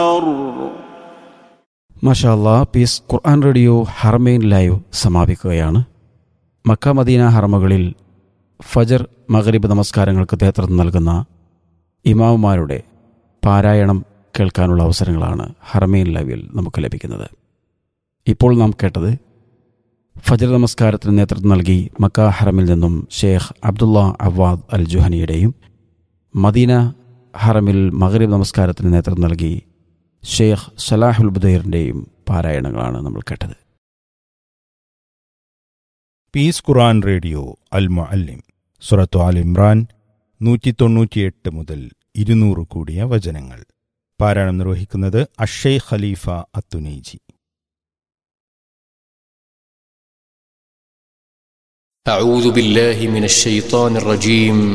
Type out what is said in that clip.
മഷാല്ല peace Quran radio Haramain live സമാപിക്കുകയാണ് Mecca Medina ഹർമകളിൽ ഫജർ മഗരിബ് നമസ്കാരങ്ങൾക്ക് നേതൃത്വം നൽകുന്ന ഇമാമുമാരുടെ പാരായണം കേൾക്കാനുള്ള അവസരങ്ങളാണ് ഹർമൈൻ ലൈവിൽ നമുക്ക് ലഭിക്കുന്നത് ഇപ്പോൾ നാം കേട്ടത് ഫജർ നമസ്കാരത്തിന് നേതൃത്വം നൽകി മക്ക ഹറമിൽ നിന്നും ഷേഖ് അബ്ദുള്ള അവാദ് അൽ ജുഹനിയുടെയും മദീന ഹറമിൽ മഗരിബ് നമസ്കാരത്തിന് നേതൃത്വം നൽകി ഷെയ്ഖ് സലാഹുൽ ബുദൈറിൻ്റെയും പാരായണങ്ങളാണ് നമ്മൾ കേട്ടത് peace Quran radio Al Muallim സുറത്തു ആൽ ഇമ്രാൻ നൂറ്റി തൊണ്ണൂറ്റിയെട്ട് മുതൽ ഇരുന്നൂറ് കൂടിയ വചനങ്ങൾ പാരായണം നിർവഹിക്കുന്നത് അഷയ് ഖലീഫ അത്തുനൈജി أعوذ بالله من الشيطان الرجيم